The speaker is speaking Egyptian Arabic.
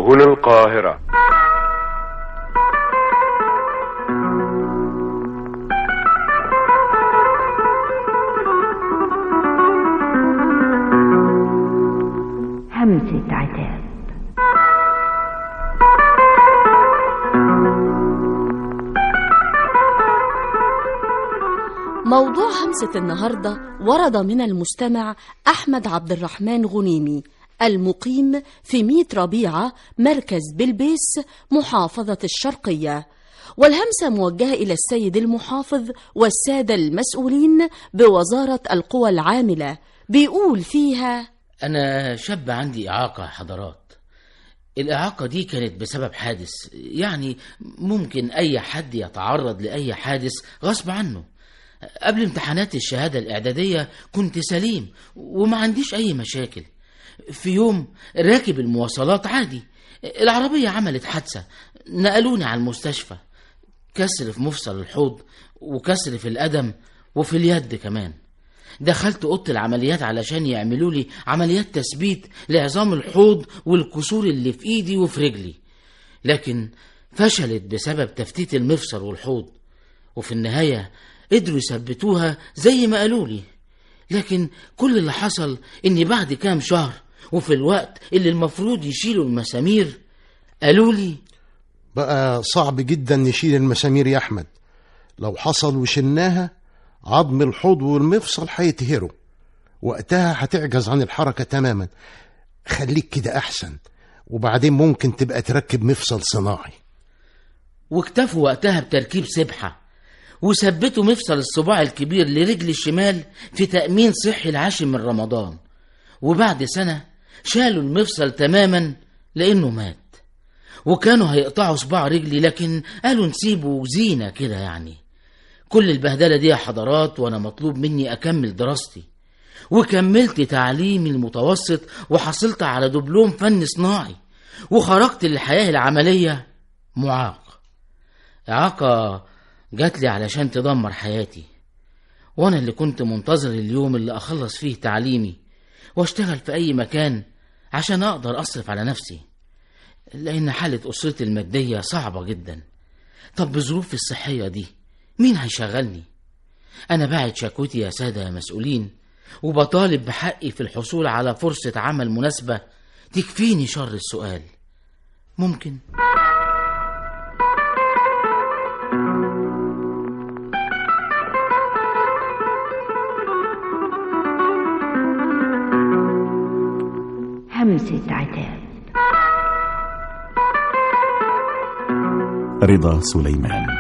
هنا القاهرة همسة عتاب موضوع همسة النهاردة ورد من المستمع أحمد عبد الرحمن غنيمي المقيم في ميت ربيعة مركز بلبيس محافظة الشرقية والهمسة موجهة إلى السيد المحافظ والسادة المسؤولين بوزارة القوى العاملة بيقول فيها أنا شاب عندي إعاقة يا حضرات الإعاقة دي كانت بسبب حادث يعني ممكن أي حد يتعرض لأي حادث غصب عنه قبل امتحانات الشهادة الإعدادية كنت سليم وما عنديش أي مشاكل في يوم راكب المواصلات عادي العربية عملت حادثة نقلوني على المستشفى كسر في مفصل الحوض وكسر في القدم وفي اليد كمان دخلت اوضه العمليات علشان يعملوا لي عمليات تثبيت لعظام الحوض والكسور اللي في ايدي وفي رجلي لكن فشلت بسبب تفتيت المفصل والحوض وفي النهايه قدروا يثبتوها زي ما قالوا لي لكن كل اللي حصل اني بعد كام شهر وفي الوقت اللي المفروض يشيلوا المسامير قالوا لي بقى صعب جدا نشيل المسامير يا احمد لو حصل وشلناها عظم الحوض والمفصل هيتهروا وقتها هتعجز عن الحركة تماما خليك كده أحسن وبعدين ممكن تبقى تركب مفصل صناعي واكتفوا وقتها بتركيب سبحة وثبتوا مفصل الصباع الكبير لرجل الشمال في تأمين صحي العاشر من رمضان وبعد سنة شالوا المفصل تماما لأنه مات وكانوا هيقطعوا صباع رجلي لكن قالوا نسيبه زينة كده يعني كل البهدلة دي يا حضرات وأنا مطلوب مني أكمل دراستي وكملت تعليمي المتوسط وحصلت على دبلوم فن صناعي وخرجت للحياة العملية معاق إعاقة جات لي علشان تدمر حياتي وأنا اللي كنت منتظر اليوم اللي أخلص فيه تعليمي واشتغل في أي مكان عشان أقدر أصرف على نفسي لأن حالة أسرتي المادية صعبة جدا طب بظروفي الصحية دي مين هيشغلني أنا باعت شكوتي يا سادة يا مسؤولين وبطالب بحقي في الحصول على فرصة عمل مناسبة تكفيني شر السؤال ممكن همسة عتاب رضا سليمان